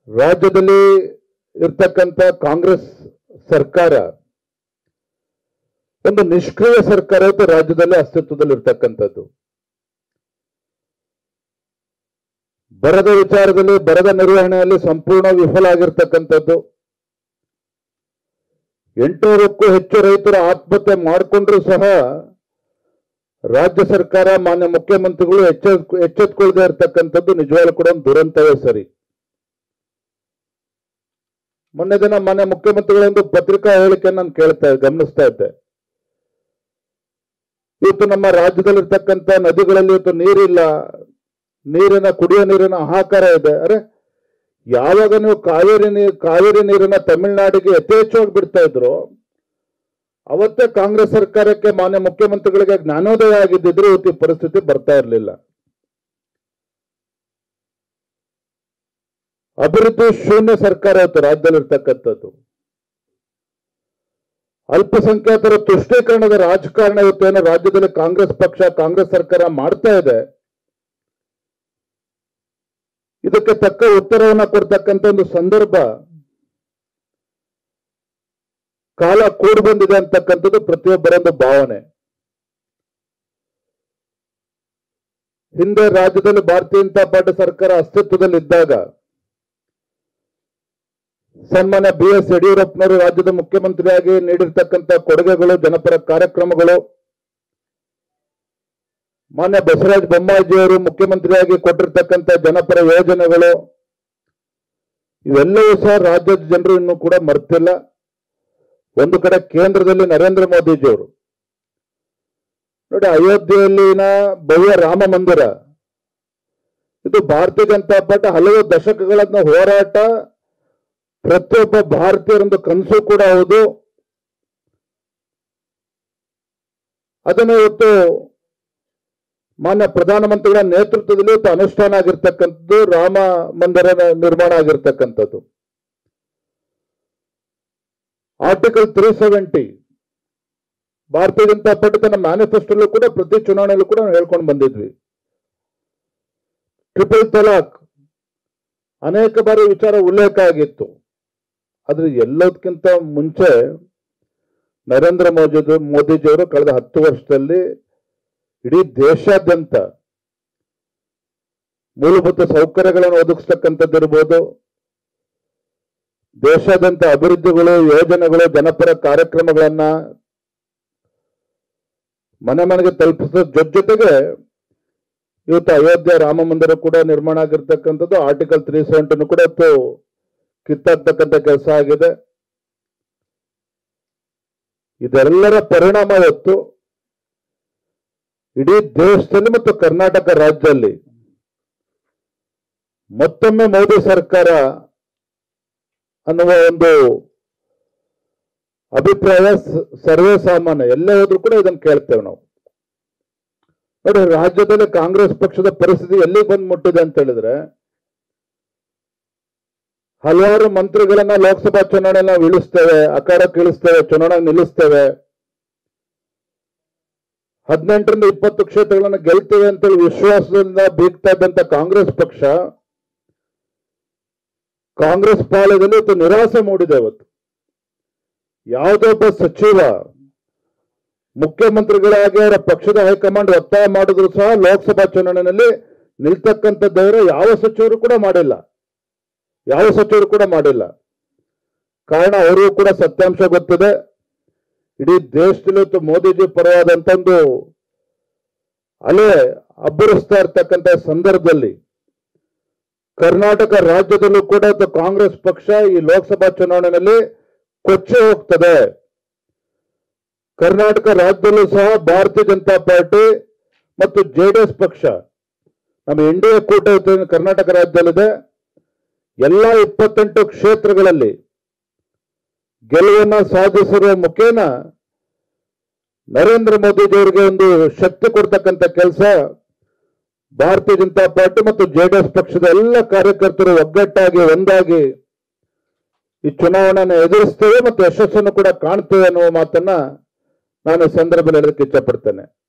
ರಾಜ್ಯದಲ್ಲಿ ಇರ್ತಕ್ಕಂಥ ಕಾಂಗ್ರೆಸ್ ಸರ್ಕಾರ ಒಂದು ನಿಷ್ಕ್ರಿಯ ಸರ್ಕಾರ ಇವತ್ತು ರಾಜ್ಯದಲ್ಲಿ ಅಸ್ತಿತ್ವದಲ್ಲಿ ಇರ್ತಕ್ಕಂಥದ್ದು ಬರದ ವಿಚಾರದಲ್ಲಿ ಬರದ ನಿರ್ವಹಣೆಯಲ್ಲಿ ಸಂಪೂರ್ಣ ವಿಫಲ ಆಗಿರ್ತಕ್ಕಂಥದ್ದು ಎಂಟುನೂರಕ್ಕೂ ಹೆಚ್ಚು ರೈತರು ಆತ್ಮಹತ್ಯೆ ಮಾಡಿಕೊಂಡ್ರು ಸಹ ರಾಜ್ಯ ಸರ್ಕಾರ ಮಾನ್ಯ ಮುಖ್ಯಮಂತ್ರಿಗಳು ಎಚ್ಚ ಎಚ್ಚೆತ್ಕೊಳ್ಳದೆ ಇರತಕ್ಕಂಥದ್ದು ನಿಜವಾಗ್ಲೂ ಕೂಡ ಒಂದು ದುರಂತವೇ ಸರಿ ಮೊನ್ನೆ ದಿನ ಮಾನ್ಯ ಮುಖ್ಯಮಂತ್ರಿಗಳ ಒಂದು ಪತ್ರಿಕಾ ಹೇಳಿಕೆ ನಾನು ಕೇಳ್ತಾ ಗಮನಿಸ್ತಾ ಇದ್ದೆ ಇವತ್ತು ನಮ್ಮ ರಾಜ್ಯದಲ್ಲಿರ್ತಕ್ಕಂಥ ನದಿಗಳಲ್ಲಿ ಇವತ್ತು ನೀರಿಲ್ಲ ನೀರಿನ ಕುಡಿಯೋ ನೀರಿನ ಹಾಹಾಕಾರ ಇದೆ ಅರೆ ಯಾವಾಗ ನೀವು ಕಾವೇರಿ ನೀರು ಕಾವೇರಿ ನೀರನ್ನ ತಮಿಳುನಾಡಿಗೆ ಯಥೇಚ್ಛವಾಗಿ ಬಿಡ್ತಾ ಇದ್ರು ಅವತ್ತೇ ಕಾಂಗ್ರೆಸ್ ಸರ್ಕಾರಕ್ಕೆ ಮಾನ್ಯ ಮುಖ್ಯಮಂತ್ರಿಗಳಿಗೆ ಜ್ಞಾನೋದಯ ಆಗಿದ್ದಿದ್ರೆ ಇವತ್ತು ಈ ಪರಿಸ್ಥಿತಿ ಬರ್ತಾ ಇರಲಿಲ್ಲ ಅಭಿವೃದ್ಧಿ ಶೂನ್ಯ ಸರ್ಕಾರ ಇವತ್ತು ರಾಜ್ಯದಲ್ಲಿರ್ತಕ್ಕಂಥದ್ದು ಅಲ್ಪಸಂಖ್ಯಾತರ ತುಷ್ಟೀಕರಣದ ರಾಜಕಾರಣ ಇವತ್ತೇನು ರಾಜ್ಯದಲ್ಲಿ ಕಾಂಗ್ರೆಸ್ ಪಕ್ಷ ಕಾಂಗ್ರೆಸ್ ಸರ್ಕಾರ ಮಾಡ್ತಾ ಇದೆ ಇದಕ್ಕೆ ತಕ್ಕ ಉತ್ತರವನ್ನ ಕೊಡ್ತಕ್ಕಂಥ ಒಂದು ಸಂದರ್ಭ ಕಾಲ ಕೂಡಿ ಬಂದಿದೆ ಅಂತಕ್ಕಂಥದ್ದು ಪ್ರತಿಯೊಬ್ಬರ ಒಂದು ಭಾವನೆ ಹಿಂದೆ ರಾಜ್ಯದಲ್ಲಿ ಭಾರತೀಯ ಜನತಾ ಪಾರ್ಟಿ ಸರ್ಕಾರ ಅಸ್ತಿತ್ವದಲ್ಲಿದ್ದಾಗ ಸನ್ಮಾನ್ಯ ಬಿ ಎಸ್ ಯಡಿಯೂರಪ್ಪನವರು ರಾಜ್ಯದ ಮುಖ್ಯಮಂತ್ರಿಯಾಗಿ ನೀಡಿರ್ತಕ್ಕಂಥ ಕೊಡುಗೆಗಳು ಜನಪರ ಕಾರ್ಯಕ್ರಮಗಳು ಮಾನ್ಯ ಬಸವರಾಜ ಬೊಮ್ಮಾಯಿಜಿಯವರು ಮುಖ್ಯಮಂತ್ರಿಯಾಗಿ ಕೊಟ್ಟಿರ್ತಕ್ಕಂಥ ಜನಪರ ಯೋಜನೆಗಳು ಇವೆಲ್ಲವೂ ಸಹ ರಾಜ್ಯದ ಜನರು ಇನ್ನೂ ಕೂಡ ಮರ್ತಿಲ್ಲ ಒಂದು ಕಡೆ ಕೇಂದ್ರದಲ್ಲಿ ನರೇಂದ್ರ ಮೋದಿಜಿಯವರು ನೋಡಿ ಅಯೋಧ್ಯೆಯಲ್ಲಿನ ಭವ್ಯ ರಾಮ ಮಂದಿರ ಇದು ಭಾರತೀಯ ಜನತಾ ಪಾರ್ಟಿ ಹಲವು ದಶಕಗಳನ್ನ ಹೋರಾಟ ಪ್ರತಿಯೊಬ್ಬ ಭಾರತೀಯರೊಂದು ಕನಸು ಕೂಡ ಹೌದು ಅದನ್ನು ಇವತ್ತು ಮಾನ್ಯ ಪ್ರಧಾನಮಂತ್ರಿಗಳ ನೇತೃತ್ವದಲ್ಲಿ ಇವತ್ತು ಅನುಷ್ಠಾನ ಆಗಿರ್ತಕ್ಕಂಥದ್ದು ರಾಮ ಮಂದಿರ ನಿರ್ಮಾಣ ಆಗಿರ್ತಕ್ಕಂಥದ್ದು ಆರ್ಟಿಕಲ್ ತ್ರೀ ಸೆವೆಂಟಿ ಭಾರತೀಯ ಜನತಾ ಪಾರ್ಟಿ ತನ್ನ ಮ್ಯಾನಿಫೆಸ್ಟೋಲ್ಲೂ ಕೂಡ ಪ್ರತಿ ಚುನಾವಣೆಯಲ್ಲೂ ಕೂಡ ನಾವು ಹೇಳ್ಕೊಂಡು ಬಂದಿದ್ವಿ ಟ್ರಿಪಲ್ ತಲಾಕ್ ಅನೇಕ ಬಾರಿ ವಿಚಾರ ಉಲ್ಲೇಖ ಆಗಿತ್ತು ಆದ್ರೆ ಎಲ್ಲದಕ್ಕಿಂತ ಮುಂಚೆ ನರೇಂದ್ರ ಮೋದಿ ಮೋದಿಜಿಯವರು ಕಳೆದ ಹತ್ತು ವರ್ಷದಲ್ಲಿ ಇಡೀ ದೇಶಾದ್ಯಂತ ಮೂಲಭೂತ ಸೌಕರ್ಯಗಳನ್ನು ಒದಗಿಸ್ತಕ್ಕಂಥದ್ದಿರ್ಬೋದು ದೇಶಾದ್ಯಂತ ಅಭಿವೃದ್ಧಿಗಳು ಯೋಜನೆಗಳು ಜನಪರ ಕಾರ್ಯಕ್ರಮಗಳನ್ನ ಮನೆ ಮನೆಗೆ ತಲುಪಿಸೋ ಜೊತೆ ಜೊತೆಗೆ ಇವತ್ತು ಅಯೋಧ್ಯೆ ರಾಮ ಮಂದಿರ ಕೂಡ ನಿರ್ಮಾಣ ಆಗಿರ್ತಕ್ಕಂಥದ್ದು ಆರ್ಟಿಕಲ್ ತ್ರೀ ಸೆವೆಂಟಿನೂ ಕೂಡ ಇವತ್ತು ಕಿತ್ತಾಕ್ತಕ್ಕಂಥ ಕೆಲಸ ಆಗಿದೆ ಇದೆಲ್ಲರ ಪರಿಣಾಮ ಇವತ್ತು ಇಡೀ ದೇಶದಲ್ಲಿ ಮತ್ತು ಕರ್ನಾಟಕ ರಾಜ್ಯದಲ್ಲಿ ಮತ್ತೊಮ್ಮೆ ಮೋದಿ ಸರ್ಕಾರ ಅನ್ನುವ ಒಂದು ಅಭಿಪ್ರಾಯ ಸ- ಸರ್ವೇ ಸಾಮಾನ್ಯ ಎಲ್ಲೇ ಹೋದ್ರೂ ಕೂಡ ಇದನ್ನು ಕೇಳ್ತೇವೆ ನಾವು ನೋಡಿ ರಾಜ್ಯದಲ್ಲಿ ಕಾಂಗ್ರೆಸ್ ಪಕ್ಷದ ಪರಿಸ್ಥಿತಿ ಎಲ್ಲಿಗೆ ಬಂದು ಮುಟ್ಟಿದೆ ಅಂತ ಹೇಳಿದ್ರೆ ಹಲವಾರು ಮಂತ್ರಿಗಳನ್ನ ಲೋಕಸಭಾ ಚುನಾವಣೆ ನಾವು ಇಳಿಸ್ತೇವೆ ಅಖಾಡಕ್ಕೆ ಇಳಿಸ್ತೇವೆ ಚುನಾವಣೆ ನಿಲ್ಲಿಸ್ತೇವೆ ಹದಿನೆಂಟರಿಂದ ಇಪ್ಪತ್ತು ಕ್ಷೇತ್ರಗಳನ್ನ ಗೆಲ್ತೇವೆ ಅಂತೇಳಿ ವಿಶ್ವಾಸದಿಂದ ಬೀಗ್ತಾ ಇದ್ದಂತ ಕಾಂಗ್ರೆಸ್ ಪಕ್ಷ ಕಾಂಗ್ರೆಸ್ ಪಾಳ್ಯದಲ್ಲಿ ಇವತ್ತು ನಿರಾಸೆ ಮೂಡಿದೆ ಇವತ್ತು ಯಾವುದೋ ಒಬ್ಬ ಸಚಿವ ಮುಖ್ಯಮಂತ್ರಿಗಳಾಗಿ ಅವರ ಪಕ್ಷದ ಹೈಕಮಾಂಡ್ ಒತ್ತಾಯ ಮಾಡಿದ್ರು ಸಹ ಲೋಕಸಭಾ ಚುನಾವಣೆಯಲ್ಲಿ ನಿಲ್ತಕ್ಕಂಥದ್ದವರು ಯಾವ ಸಚಿವರು ಕೂಡ ಮಾಡಿಲ್ಲ ಯಾವ ಸಚಿವರು ಕೂಡ ಮಾಡಿಲ್ಲ ಕಾರಣ ಅವರಿಗೂ ಕೂಡ ಸತ್ಯಾಂಶ ಗೊತ್ತಿದೆ ಇಡೀ ದೇಶದಲ್ಲಿ ಇವತ್ತು ಮೋದಿಜಿ ಪರವಾದಂತ ಒಂದು ಅಲೆ ಅಬ್ಬರಿಸ್ತಾ ಇರ್ತಕ್ಕಂಥ ಸಂದರ್ಭದಲ್ಲಿ ಕರ್ನಾಟಕ ರಾಜ್ಯದಲ್ಲೂ ಕೂಡ ಇವತ್ತು ಕಾಂಗ್ರೆಸ್ ಪಕ್ಷ ಈ ಲೋಕಸಭಾ ಚುನಾವಣೆಯಲ್ಲಿ ಕೊಚ್ಚಿ ಹೋಗ್ತದೆ ಕರ್ನಾಟಕ ರಾಜ್ಯದಲ್ಲೂ ಸಹ ಭಾರತೀಯ ಜನತಾ ಪಾರ್ಟಿ ಮತ್ತು ಜೆಡಿಎಸ್ ಪಕ್ಷ ನಮ್ಮ ಎನ್ ಡಿ ಎ ಕೂಟ ಇವತ್ತು ಏನು ಕರ್ನಾಟಕ ರಾಜ್ಯದಲ್ಲಿದೆ ಎಲ್ಲ ಇಪ್ಪತ್ತೆಂಟು ಕ್ಷೇತ್ರಗಳಲ್ಲಿ ಗೆಲುವನ್ನ ಸಾಧಿಸಿರುವ ಮುಖೇನ ನರೇಂದ್ರ ಮೋದಿಜಿಯವರಿಗೆ ಒಂದು ಶಕ್ತಿ ಕೊಡ್ತಕ್ಕಂಥ ಕೆಲಸ ಭಾರತೀಯ ಜನತಾ ಪಾರ್ಟಿ ಮತ್ತು ಜೆಡಿಎಸ್ ಪಕ್ಷದ ಎಲ್ಲ ಕಾರ್ಯಕರ್ತರು ಒಗ್ಗಟ್ಟಾಗಿ ಒಂದಾಗಿ ಈ ಚುನಾವಣೆಯನ್ನು ಎದುರಿಸ್ತೇವೆ ಮತ್ತು ಯಶಸ್ಸನ್ನು ಕೂಡ ಕಾಣ್ತೇವೆ ಅನ್ನುವ ಮಾತನ್ನ ನಾನು ಈ ಸಂದರ್ಭದಲ್ಲಿ ಹೇಳೋದಕ್ಕೆ ಇಚ್ಛಪಡ್ತೇನೆ